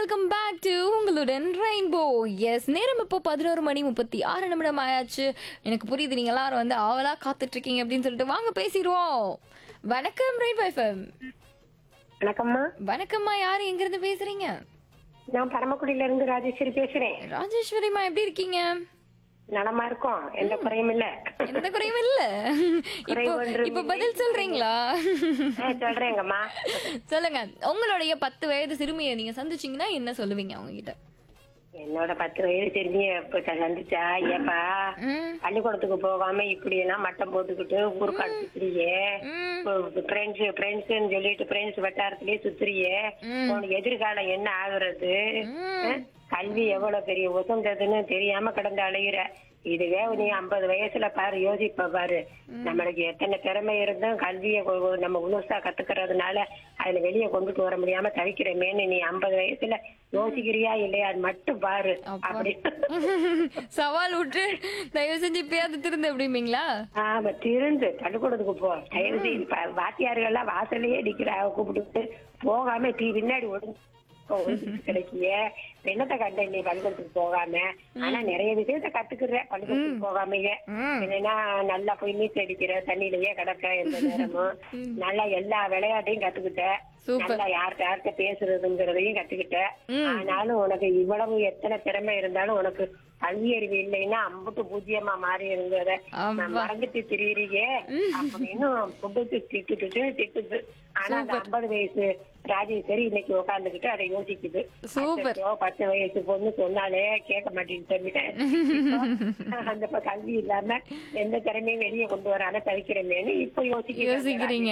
Welcome back to உங்களுடன் rainbow எஸ் நேரம் இப்போ பதினோரு மணி முப்பத்தி ஆறு நிமிடம் ஆயாச்சு எனக்கு புரியுது நீங்க எல்லாரும் வந்து ஆவலா காத்துட்டு இருக்கீங்க அப்படின்னு சொல்லிட்டு வாங்க பேசிடுவோம் வணக்கம் ரெயின்போ எஃப்எம் வணக்கம்மா வணக்கம்மா யார் எங்க இருந்து பேசுறீங்க நான் பரமக்குடியில இருந்து ராஜேஸ்வரி பேசுறேன் ராஜேஸ்வரிமா எப்படி இருக்கீங்க நலமா இருக்கோம் எந்த குறையும் இல்ல எந்த குறையும் இல்ல இப்போ குறைவொன்றும் இப்போ இல்லை. பதில் சொல்றீங்களா ஆ, சொல்றேங்கம்மா சொல்லுங்க உங்களுடைய பத்து வயது சிறுமியை நீங்க சந்திச்சீங்கன்னா என்ன சொல்லுவீங்க அவங்க கிட்ட என்னோட பத்து வயது தெரிஞ்சு இப்ப சந்திச்சா ஏப்பா ம் பள்ளிக்கூடத்துக்கு போகாம இப்படி எல்லாம் மட்டம் போட்டுக்கிட்டு ஊருக்காடு சுத்துறியே ம் ஃப்ரெண்ட்ஸ் ஃப்ரெண்ட்ஸ்ன்னு சொல்லிட்டு ஃப்ரெண்ட்ஸ் வட்டாரத்திலேயே சுத்துறியே ம். உனக்கு எதிர்காலம் என்ன ஆகுறது ம். ஆ? கல்வி எவ்வளவு பெரிய உசந்ததுன்னு தெரியாம கிடந்து அலையுற இதுவே நீ ஐம்பது வயசுல பாரு யோசிப்ப பாரு நம்மளுக்கு எத்தனை திறமை இருந்தும் கல்வியை கொ- கொ- நம்ம முழுசா கத்துக்கிறதுனால அதுல வெளியே கொண்டுட்டு வர முடியாம தவிக்கிறமேன்னு நீ ஐம்பது வயசுல யோசிக்கிறியா இல்லையா அது மட்டும் பாரு அப்பா. அப்படி சவால் விட்டு தயவு செஞ்சு இப்பயாவது திருந்து அப்படிம்பீங்களா ஆமா திருந்து பள்ளிக்கூடத்துக்கு போ தயவு செய்து ப- வாத்தியார்கள் எல்லாம் வாசலையே அடிக்கிறா கூப்பிட்டு போகாம டீ பின்னாடி ஒடுங்க கிடைக்கிய என்னத்த கண்ட நீ பள்ளிக்கூடத்துக்கு போகாம ஆனா நிறைய விஷயத்த கத்துக்கிற பள்ளிக்கூடத்துக்கு போகாமயே ம். என்னன்னா நல்லா போய் நீச்சல் அடிக்கிற தண்ணியிலேயே கிடக்க எந்த நேரமும் நல்லா எல்லா விளையாட்டையும் கத்துக்கிட்ட சூப்பர். நல்லா யார்கிட்ட யார்கிட்ட பேசுறதுங்கிறதையும் கத்துக்கிட்ட ஆனாலும் உனக்கு இவ்வளவு எத்தனை திறமை இருந்தாலும் உனக்கு கல்வி அறிவு இல்லைன்னா அம்புட்டு பூஜ்ஜியமா மாறி இருந்தத ஆமா. நான் மறந்துட்டு திரியிறீங்க அப்படின்னு புட்டுட்டு திட்டுட்டு திட்டுது ஆனா அந்த ஐம்பது வயசு ராஜேஸ்வரி இன்னைக்கு உட்காந்துக்கிட்டு அதை யோசிக்குது சூப்பர். அச்சச்சோ, பத்து வயசு பொண்ணு சொன்னாலே கேட்க மாட்டேன்னு சொல்லிட்டேன் இப்போ அந்த இப்ப கல்வி இல்லாம எந்த திறமையும் வெளியே கொண்டு வராம தவிக்கிறமேனு இப்ப யோசிக்கிறேன் யோசிக்கிறீங்க.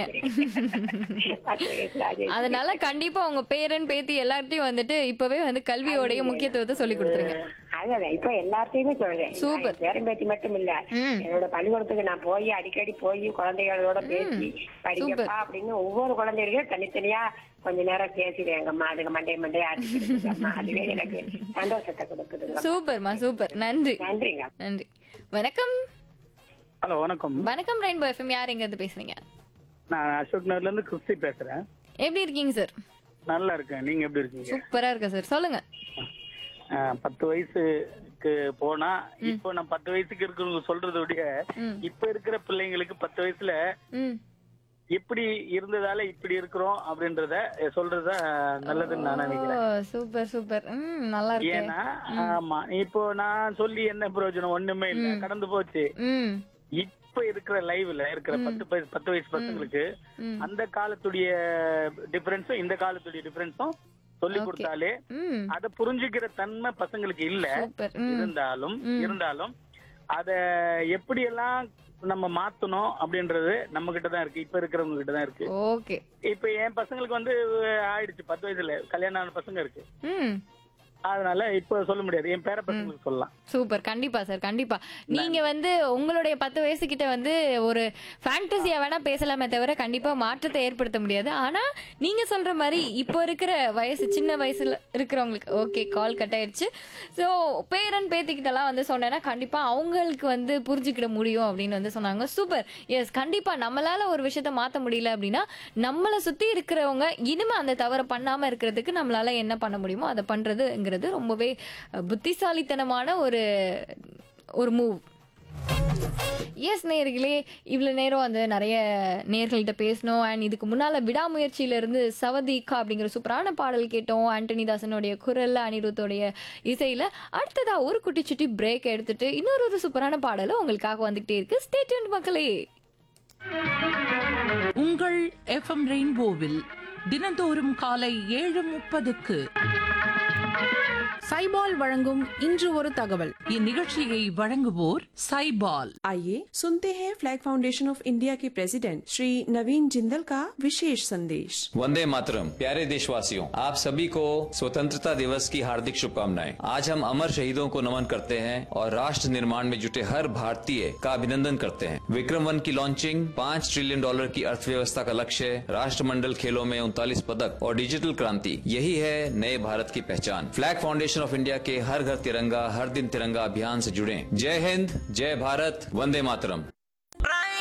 பத்து வயசு ராஜேஸ்வரி அதனால கண்டிப்பா உங்க பேரன் பேத்தி எல்லார்ட்டையும் வந்துட்டு இப்பவே வந்து கல்வியோடைய முக்கியத்துவத்தை சொல்லி கொடுத்துருங்க அதான் இப்ப எல்லாத்தையுமே சொல்றேன் சூப்பர். நான் பேரன் பேத்தி மட்டும் இல்ல ம். என்னோட பள்ளிக்கூடத்துக்கு நான் போய் அடிக்கடி போய் குழந்தைகளோட பேசி படிக்கப்பா அப்படின்னு ஒவ்வொரு குழந்தைகளையும் தனித்தனியா கொஞ்ச நேரம் பேசிடுவேங்கம்மா அதுக்கு மண்டே மண்டே ஆட்டிக்கிட்டு அதுவே எனக்கு சந்தோஷத்தை கொடுக்குதுங்க சூப்பர்மா சூப்பர் நன்றி நன்றிங்க நன்றி வணக்கம் ஹலோ வணக்கம் வணக்கம் ரெயின்போ எஃப்எம் யார் எங்க இருந்து பேசுறீங்க நான் அசோக் நகர்ல இருந்து கிறிஸ்டி பேசுறேன் எப்படி இருக்கீங்க சார் நல்லா இருக்கேன் நீங்க எப்படி இருக்கீங்க சூப்பரா இருக்கேன் சார் சொல்லுங்க ஆஹ், பத்து வயசுக்கு போனா இப்போ நான் பத்து வயசுக்கு இருக்கிறவங்க சொல்றதை விட ம். இப்ப இருக்கிற பிள்ளைங்களுக்கு பத்து வயசுல ம் எப்படி இருந்ததால இப்படி இருக்கிறோம் அப்படின்றத சொல்றத நல்லதுன்னு நான் நினைக்கிறேன் ஓ சூப்பர் சூப்பர் ம் நல்லா இருக்கு ஏன்னா ஆமா இப்போ நான் சொல்லி என்ன பிரயோஜனம் ஒண்ணுமே இல்ல கடந்து போச்சு ம் இப்ப இருக்கிற லைவ்ல இருக்கிற பத்து வயசு பத்து வயசு பசங்களுக்கு ம். அந்த காலத்துடைய டிஃபரன்ஸும் இந்த காலத்துடைய டிஃபரன்ஸும் சொல்லி கொடுத்தாலே ம் அத புரிஞ்சுக்கிற தன்மை பசங்களுக்கு இல்ல சூப்பர் ம் இருந்தாலும் இருந்தாலும் அத எப்படியெல்லாம் நம்ம மாத்தணும் அப்படின்றது நம்ம கிட்ட தான் இருக்கு இப்ப இருக்கிறவங்க கிட்ட தான் இருக்கு ஓகே இப்ப என் பசங்களுக்கு வந்து ஆயிடுச்சு பத்து வயசுல கல்யாணம் ஆன பசங்க இருக்கு ம் அதனால இப்ப சொல்ல முடியாது என் பேர பசங்களுக்கு சொல்லலாம் சூப்பர் கண்டிப்பா சார் கண்டிப்பா நீங்க வந்து உங்களுடைய பத்து வயசு கிட்ட வந்து ஒரு ஃபேண்டசியா வேணா பேசலாமே தவிர கண்டிப்பா மாற்றத்தை ஏற்படுத்த முடியாது ஆனா நீங்க சொல்ற மாதிரி இப்போ இருக்கிற வயசு சின்ன வயசுல இருக்கிறவங்களுக்கு ஓகே கால் கட் ஆயிடுச்சு ஸோ பேரன் பேத்திக்கிட்டலாம் வந்து சொன்னேன்னா கண்டிப்பா அவங்களுக்கு வந்து புரிஞ்சுக்கிட முடியும் அப்படின்னு வந்து சொன்னாங்க சூப்பர் எஸ் கண்டிப்பா நம்மளால ஒரு விஷயத்த மாத்த முடியல அப்படின்னா நம்மளை சுத்தி இருக்கிறவங்க இனிமே அந்த தவறை பண்ணாம இருக்கிறதுக்கு நம்மளால என்ன பண்ண முடியுமோ அதை பண்றதுங்கிறது ரொம்பவே அஹ், புத்திசாலித்தனமான ஒரு ஒரு மூவ் எஸ் நேர்களே இவ்வளோ நேரம் வந்து நிறைய நேர்கள்ட்ட பேசணும் அண்ட் இதுக்கு முன்னால் விடாமுயற்சியில இருந்து சவதிகா அப்படிங்கிற சூப்பரான பாடல் கேட்டோம் ஆண்டனி தாசனுடைய குரல் அனிருத்தோடைய இசையில் அடுத்ததாக ஒரு குட்டி சுட்டி பிரேக் எடுத்துட்டு இன்னொரு ஒரு சூப்பரான பாடலும் உங்களுக்காக வந்துகிட்டே இருக்கு ஸ்டேட் மக்களே உங்கள் எஃப்எம் ரெயின்போவில் தினந்தோறும் காலை ஏழு முப்பதுக்கு சைபால் வழங்கும் இன்று ஒரு தகவல் இந்நிகழ்ச்சியை வழங்குவோர் சைபால் आइए सुनते हैं फ्लैग फाउंडेशन ऑफ इंडिया के प्रेसिडेंट श्री नवीन जिंदल का विशेष संदेश वंदे मातरम प्यारे देशवासियों आप सभी को स्वतंत्रता दिवस की हार्दिक शुभकामनाएं आज हम अमर शहीदों को नमन करते हैं और राष्ट्र निर्माण में जुटे हर भारतीय का अभिनंदन करते हैं विक्रम वन की लॉन्चिंग पाँच ट्रिलियन डॉलर की अर्थव्यवस्था का लक्ष्य राष्ट्रमंडल खेलों में उनतालीस पदक और डिजिटल क्रांति यही है नए भारत की पहचान फ्लैग फाउंडेशन ऑफ इंडिया के हर घर तिरंगा हर दिन तिरंगा अभियान से जुड़े जय हिंद जय भारत वंदे मातरम